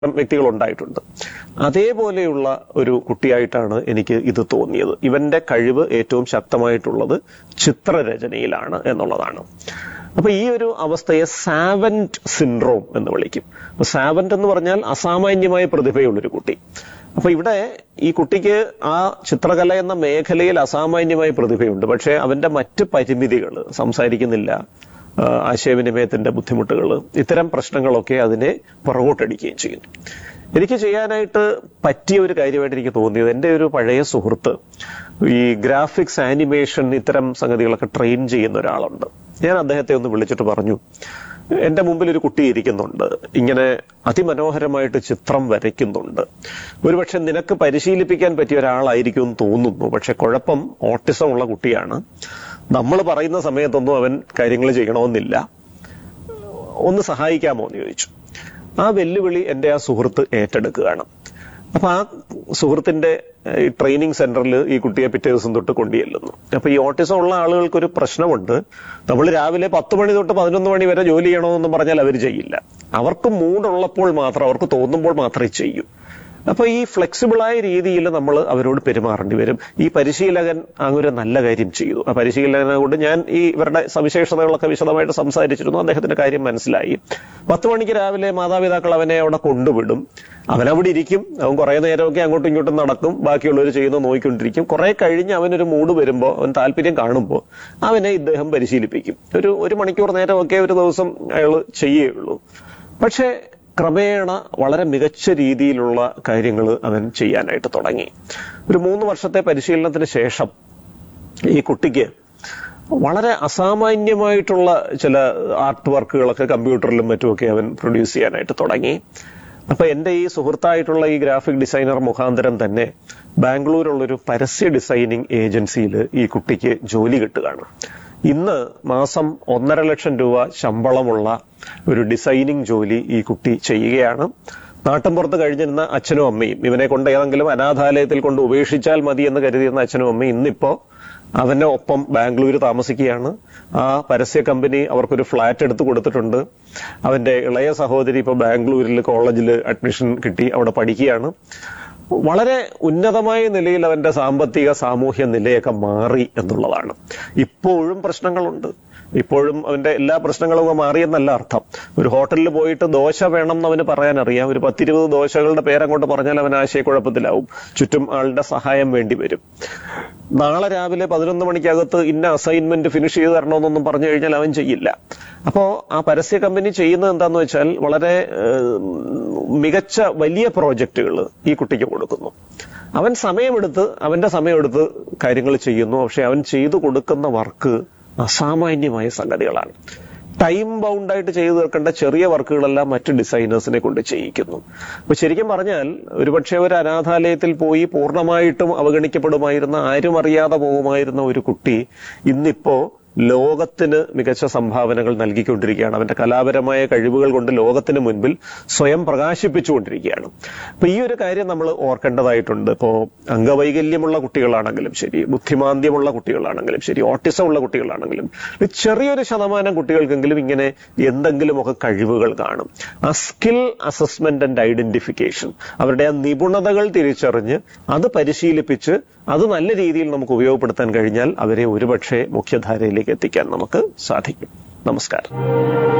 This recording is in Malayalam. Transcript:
വ്യക്തികൾ ഉണ്ടായിട്ടുണ്ട് അതേപോലെയുള്ള ഒരു കുട്ടിയായിട്ടാണ് എനിക്ക് ഇത് തോന്നിയത് ഇവന്റെ കഴിവ് ഏറ്റവും ശക്തമായിട്ടുള്ളത് ചിത്രരചനയിലാണ് എന്നുള്ളതാണ് അപ്പൊ ഈ ഒരു അവസ്ഥയെ സാവന്റ് സിൻഡ്രോം എന്ന് വിളിക്കും അപ്പൊ സാവന്റ് എന്ന് പറഞ്ഞാൽ അസാമാന്യമായ പ്രതിഭയുള്ളൊരു കുട്ടി അപ്പൊ ഇവിടെ ഈ കുട്ടിക്ക് ആ ചിത്രകല എന്ന മേഖലയിൽ അസാമാന്യമായ പ്രതിഭയുണ്ട് പക്ഷെ അവന്റെ മറ്റ് പരിമിതികൾ സംസാരിക്കുന്നില്ല ആ, ആശയവിനിമയത്തിന്റെ ബുദ്ധിമുട്ടുകൾ ഇത്തരം പ്രശ്നങ്ങളൊക്കെ അതിനെ പുറകോട്ടടിക്കുകയും ചെയ്യുന്നു എനിക്ക് ചെയ്യാനായിട്ട് പറ്റിയ ഒരു കാര്യമായിട്ട് എനിക്ക് തോന്നിയത് എൻ്റെ ഒരു പഴയ സുഹൃത്ത് ഈ ഗ്രാഫിക്സ് ആനിമേഷൻ ഇത്തരം സംഗതികളൊക്കെ ട്രെയിൻ ചെയ്യുന്ന ഒരാളുണ്ട് ഞാൻ അദ്ദേഹത്തെ ഒന്ന് വിളിച്ചിട്ട് പറഞ്ഞു എന്റെ മുമ്പിൽ ഒരു കുട്ടി ഇരിക്കുന്നുണ്ട് ഇങ്ങനെ അതിമനോഹരമായിട്ട് ചിത്രം വരയ്ക്കുന്നുണ്ട് ഒരുപക്ഷെ നിനക്ക് പരിശീലിപ്പിക്കാൻ പറ്റിയ ഒരാളായിരിക്കും എന്ന് തോന്നുന്നു പക്ഷെ കുഴപ്പം ഓട്ടിസം ഉള്ള കുട്ടിയാണ് നമ്മൾ പറയുന്ന സമയത്തൊന്നും അവൻ കാര്യങ്ങൾ ചെയ്യണമെന്നില്ല ഒന്ന് സഹായിക്കാമോ എന്ന് ചോദിച്ചു ആ വെല്ലുവിളി എന്റെ ആ സുഹൃത്ത് ഏറ്റെടുക്കുകയാണ് അപ്പൊ ആ സുഹൃത്തിന്റെ ഏഹ്, ഈ ട്രെയിനിങ് സെന്ററിൽ ഈ കുട്ടിയെ പിറ്റേ ദിവസം തൊട്ട് കൊണ്ടുചെല്ലുന്നു അപ്പൊ ഈ ഓട്ടിസം ഉള്ള ആളുകൾക്ക് ഒരു പ്രശ്നമുണ്ട് നമ്മൾ രാവിലെ പത്ത് മണി തൊട്ട് പതിനൊന്ന് മണി വരെ ജോലി ചെയ്യണമെന്ന് പറഞ്ഞാൽ അവർ ചെയ്യില്ല അവർക്ക് മൂടുള്ളപ്പോൾ മാത്രം അവർക്ക് തോന്നുമ്പോൾ മാത്രമേ ചെയ്യൂ അപ്പൊ ഈ ഫ്ലെക്സിബിളായ രീതിയിൽ നമ്മൾ അവരോട് പെരുമാറേണ്ടി വരും ഈ പരിശീലകൻ അങ്ങ് ഒരു നല്ല കാര്യം ചെയ്തു ആ പരിശീലകനെ കൊണ്ട് ഞാൻ ഈ ഇവരുടെ സവിശേഷതകളൊക്കെ വിശദമായിട്ട് സംസാരിച്ചിരുന്നു അദ്ദേഹത്തിന്റെ കാര്യം മനസ്സിലായി പത്ത് മണിക്ക് രാവിലെ മാതാപിതാക്കൾ അവനെ അവിടെ കൊണ്ടുവിടും അവനവിടെ ഇരിക്കും അവൻ കുറെ നേരമൊക്കെ അങ്ങോട്ടും ഇങ്ങോട്ടും നടക്കും ബാക്കിയുള്ളവർ ചെയ്യുന്നത് നോക്കിക്കൊണ്ടിരിക്കും കുറെ കഴിഞ്ഞ് അവനൊരു മൂഡ് വരുമ്പോൾ അവൻ താല്പര്യം കാണുമ്പോൾ അവനെ ഇദ്ദേഹം പരിശീലിപ്പിക്കും ഒരു ഒരു മണിക്കൂർ നേരമൊക്കെ ഒരു ദിവസം അയാൾ ചെയ്യുകയുള്ളൂ പക്ഷേ ക്രമേണ വളരെ മികച്ച രീതിയിലുള്ള കാര്യങ്ങൾ അവൻ ചെയ്യാനായിട്ട് തുടങ്ങി ഒരു മൂന്ന് വർഷത്തെ പരിശീലനത്തിന് ശേഷം ഈ കുട്ടിക്ക് വളരെ അസാമാന്യമായിട്ടുള്ള ചില ആർട്ട് വർക്കുകളൊക്കെ കമ്പ്യൂട്ടറിലും മറ്റുമൊക്കെ അവൻ പ്രൊഡ്യൂസ് ചെയ്യാനായിട്ട് തുടങ്ങി അപ്പൊ എന്റെ ഈ സുഹൃത്തായിട്ടുള്ള ഈ ഗ്രാഫിക് ഡിസൈനർ മുഖാന്തരം തന്നെ ബാംഗ്ലൂരുള്ളൊരു പരസ്യ ഡിസൈനിങ് ഏജൻസിയിൽ ഈ കുട്ടിക്ക് ജോലി കിട്ടുകയാണ് ഇന്ന് മാസം ഒന്നര ലക്ഷം രൂപ ശമ്പളമുള്ള ഒരു ഡിസൈനിങ് ജോലി ഈ കുട്ടി ചെയ്യുകയാണ് നാട്ടിൻപുറത്ത് കഴിഞ്ഞിരുന്ന അച്ഛനും അമ്മയും ഇവനെ കൊണ്ട് ഏതെങ്കിലും അനാഥാലയത്തിൽ കൊണ്ട് ഉപേക്ഷിച്ചാൽ മതി എന്ന് കരുതിയിരുന്ന അച്ഛനും അമ്മയും ഇന്നിപ്പോ അവന്റെ ഒപ്പം ബാംഗ്ലൂർ താമസിക്കുകയാണ് ആ പരസ്യ കമ്പനി അവർക്കൊരു ഫ്ലാറ്റ് എടുത്ത് കൊടുത്തിട്ടുണ്ട് അവന്റെ ഇളയ സഹോദരി ഇപ്പൊ ബാംഗ്ലൂരിൽ കോളേജിൽ അഡ്മിഷൻ കിട്ടി അവിടെ പഠിക്കുകയാണ് വളരെ ഉന്നതമായ നിലയിൽ അവന്റെ സാമ്പത്തിക സാമൂഹ്യ നിലയൊക്കെ മാറി എന്നുള്ളതാണ് ഇപ്പോഴും പ്രശ്നങ്ങളുണ്ട് ഇപ്പോഴും അവന്റെ എല്ലാ പ്രശ്നങ്ങളും അങ്ങ് മാറിയെന്നല്ല അർത്ഥം ഒരു ഹോട്ടലിൽ പോയിട്ട് ദോശ വേണം എന്ന് അവന് പറയാൻ അറിയാം ഒരു പത്തിരുപത് ദോശകളുടെ പേരങ്ങോട്ട് പറഞ്ഞാൽ അവൻ ആശയക്കുഴപ്പത്തിലാവും ചുറ്റും ആളുടെ സഹായം വേണ്ടി വരും നാളെ രാവിലെ പതിനൊന്ന് മണിക്കകത്ത് ഇന്ന അസൈൻമെന്റ് ഫിനിഷ് ചെയ്ത് തരണമെന്നൊന്നും പറഞ്ഞു കഴിഞ്ഞാൽ അവൻ ചെയ്യില്ല അപ്പോ ആ പരസ്യ കമ്പനി ചെയ്യുന്നത് എന്താന്ന് വെച്ചാൽ വളരെ ഏഹ്, മികച്ച വലിയ പ്രോജക്റ്റുകൾ ഈ കുട്ടിക്ക് കൊടുക്കുന്നു അവൻ സമയമെടുത്ത് അവന്റെ സമയമെടുത്ത് കാര്യങ്ങൾ ചെയ്യുന്നു പക്ഷെ അവൻ ചെയ്തു കൊടുക്കുന്ന വർക്ക് അസാമാന്യമായ സംഗതികളാണ് ടൈം ബൗണ്ടായിട്ട് ചെയ്തു തീർക്കേണ്ട ചെറിയ വർക്കുകളെല്ലാം മറ്റ് ഡിസൈനേഴ്സിനെ കൊണ്ട് ചെയ്യിക്കുന്നു അപ്പൊ ശരിക്കും പറഞ്ഞാൽ ഒരുപക്ഷെ ഒരു അനാഥാലയത്തിൽ പോയി പൂർണ്ണമായിട്ടും അവഗണിക്കപ്പെടുമായിരുന്ന ആരും അറിയാതെ പോകുമായിരുന്ന ഒരു കുട്ടി ഇന്നിപ്പോ ലോകത്തിന് മികച്ച സംഭാവനകൾ നൽകിക്കൊണ്ടിരിക്കുകയാണ് അവന്റെ കലാപരമായ കഴിവുകൾ കൊണ്ട് ലോകത്തിന് മുൻപിൽ സ്വയം പ്രകാശിപ്പിച്ചുകൊണ്ടിരിക്കുകയാണ് അപ്പൊ ഈ ഒരു കാര്യം നമ്മൾ ഓർക്കേണ്ടതായിട്ടുണ്ട് ഇപ്പോ അംഗവൈകല്യമുള്ള കുട്ടികളാണെങ്കിലും ശരി ബുദ്ധിമാന്ദ്യമുള്ള കുട്ടികളാണെങ്കിലും ശരി ഓട്ടിസം ഉള്ള കുട്ടികളാണെങ്കിലും ഒരു ചെറിയൊരു ശതമാനം കുട്ടികൾക്കെങ്കിലും ഇങ്ങനെ എന്തെങ്കിലുമൊക്കെ കഴിവുകൾ കാണും ആ സ്കിൽ അസസ്മെന്റ് ആൻഡ് ഐഡന്റിഫിക്കേഷൻ അവരുടെ ആ നിപുണതകൾ തിരിച്ചറിഞ്ഞ് അത് പരിശീലിപ്പിച്ച് അത് നല്ല രീതിയിൽ നമുക്ക് ഉപയോഗപ്പെടുത്താൻ കഴിഞ്ഞാൽ അവരെ ഒരുപക്ഷെ മുഖ്യധാരയിലേക്ക് എത്തിക്കാൻ നമുക്ക് സാധിക്കും നമസ്കാരം